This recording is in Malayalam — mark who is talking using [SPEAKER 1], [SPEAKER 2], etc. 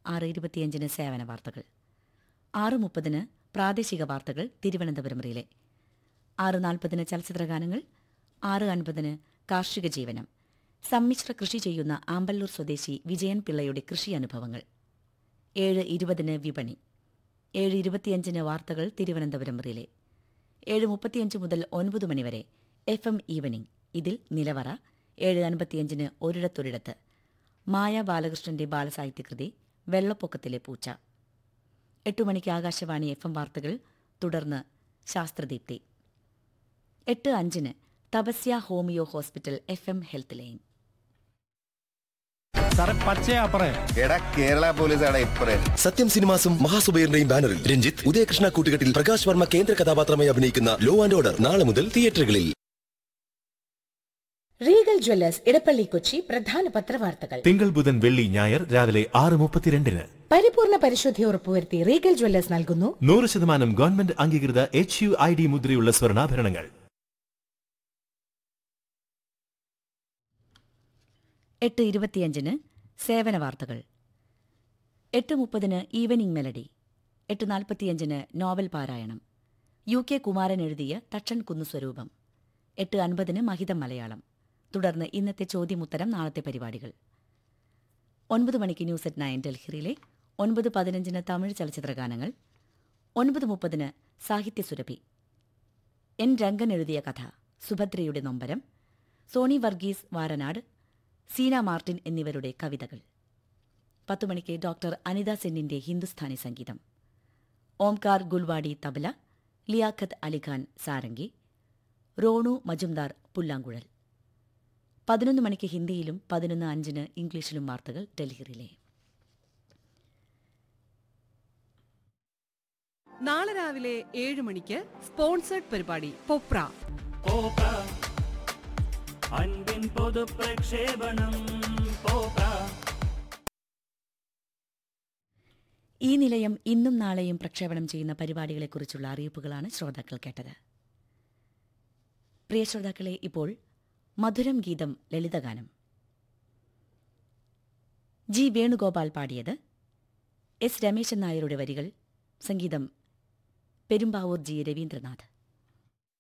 [SPEAKER 1] ആറ് ഇരുപത്തിയഞ്ചിന് സേവന വാർത്തകൾ ആറ് മുപ്പതിന് പ്രാദേശിക വാർത്തകൾ തിരുവനന്തപുരം റിലേ ആറ് നാൽപ്പതിന് ചലച്ചിത്രഗാനങ്ങൾ ആറ് അൻപതിന് കാർഷിക ജീവനം സമ്മിശ്ര കൃഷി ചെയ്യുന്ന ആമ്പല്ലൂർ സ്വദേശി വിജയൻ പിള്ളയുടെ കൃഷി അനുഭവങ്ങൾ ഏഴ് ഇരുപതിന് വിപണി ഏഴ് ഇരുപത്തിയഞ്ചിന് വാർത്തകൾ തിരുവനന്തപുരം റിലേ ഏഴ് മുപ്പത്തിയഞ്ച് മുതൽ ഒൻപത് മണിവരെ എഫ് എം ഈവനിംഗ് ഇതിൽ നിലവറ ഏഴ് അൻപത്തിയഞ്ചിന് ഒരിടത്തൊരിടത്ത് മായ ബാലകൃഷ്ണന്റെ ബാലസാഹിത്യകൃതി വെള്ളപ്പൊക്കത്തിലെ പൂച്ച എട്ടു മണിക്ക് ആകാശവാണി എഫ് എം വാർത്തകൾ തുടർന്ന് ശാസ്ത്രദീപ്തി എട്ട് അഞ്ചിന് Tapasya homeo hospital F M health line
[SPEAKER 2] സാറേ പച്ചയാ പറയ
[SPEAKER 3] എടാ കേരള പോലീസാണ് ഇപ്പറേ
[SPEAKER 4] സത്യം സിനിമാസും മഹാസുബൈറിന്റെയും ബാനറിൽ രഞ്ജിത്ത് ഉദയകൃഷ്ണ കൂട്ടുകെട്ടിൽ പ്രകാശ് വർമ്മ കേന്ദ്ര കഥാപാത്രമായി അഭിനയിക്കുന്ന ലോ ആൻഡ് ഓർഡർ നാളെ മുതൽ തിയേറ്ററുകളിൽ
[SPEAKER 5] റീഗൽ ജ്വല്ലേഴ്സ് ഇടപ്പള്ളി കൊച്ചി പ്രധാന പത്രവാർത്തകൾ
[SPEAKER 6] തിങ്കൾ ബുധൻ വെള്ളി ഞായർ രാവിലെ ആറ് മുപ്പത്തിരണ്ടിന്
[SPEAKER 5] പരിപൂർണ പരിശുദ്ധി ഉറപ്പുവരുത്തി റീഗൽ ജ്വല്ലേഴ്സ് നൽകുന്നു
[SPEAKER 6] നൂറ് ശതമാനം ഗവൺമെന്റ് അംഗീകൃത എച്ച് യു ഐ ഡി മുദ്രയുള്ള സ്വർണ്ണാഭരണങ്ങൾ
[SPEAKER 1] എട്ട് ഇരുപത്തിയഞ്ചിന് സേവന വാർത്തകൾ എട്ട് മുപ്പതിന് ഈവനിംഗ് മെലഡി എട്ട് നാൽപ്പത്തിയഞ്ചിന് നോവൽ പാരായണം യു കെ കുമാരൻ എഴുതിയ തച്ചൻ കുന്നുസ്വരൂപം എട്ട് അൻപതിന് മഹിതം മലയാളം തുടർന്ന് ഇന്നത്തെ ചോദ്യമുത്തരം നാളത്തെ പരിപാടികൾ ഒൻപത് മണിക്ക് ന്യൂസ് അറ്റ് നയൻ ഡൽഹിയിലെ ഒൻപത് പതിനഞ്ചിന് തമിഴ് ചലച്ചിത്രഗാനങ്ങൾ ഒൻപത് മുപ്പതിന് സാഹിത്യസുരഭി എൻ രംഗൻ എഴുതിയ കഥ സുഭദ്രയുടെ നൊമ്പരം സോണി വർഗീസ് വാരനാട് സീന മാർട്ടിൻ എന്നിവരുടെ കവിതകൾ പത്തുമണിക്ക് ഡോക്ടർ അനിത സെന്നിന്റെ ഹിന്ദുസ്ഥാനി സംഗീതം ഓംകാർ ഗുൽവാടി തബല ലിയാഖത്ത് അലിഖാൻ സാരംഗി റോണു മജുംദാർ പുല്ലാങ്കുഴൽ പതിനൊന്ന് മണിക്ക് ഹിന്ദിയിലും പതിനൊന്ന് അഞ്ചിന് ഇംഗ്ലീഷിലും വാർത്തകൾ ഡൽഹിയിലെ
[SPEAKER 7] നാളെ രാവിലെ ഏഴ് മണിക്ക് സ്പോൺസേഡ് പരിപാടി പൊപ്ര
[SPEAKER 2] അൻപിൻ പൊതു പ്രക്ഷേപണം പോക
[SPEAKER 1] ഈ നിലയം ഇന്നും നാളെയും പ്രക്ഷേപണം ചെയ്യുന്ന പരിപാടികളെക്കുറിച്ചുള്ള അറിയിപ്പുകളാണ് ശ്രോതാക്കൾ കേട്ടത് പ്രിയ ശ്രോതാക്കളെ ഇപ്പോൾ മധുരം ഗീതം ലളിതഗാനം ജി വേണുഗോപാൽ പാടിയത് എസ് രമേശൻ നായരുടെ വരികൾ സംഗീതം പെരുമ്പാവൂർ ജി രവീന്ദ്രനാഥ്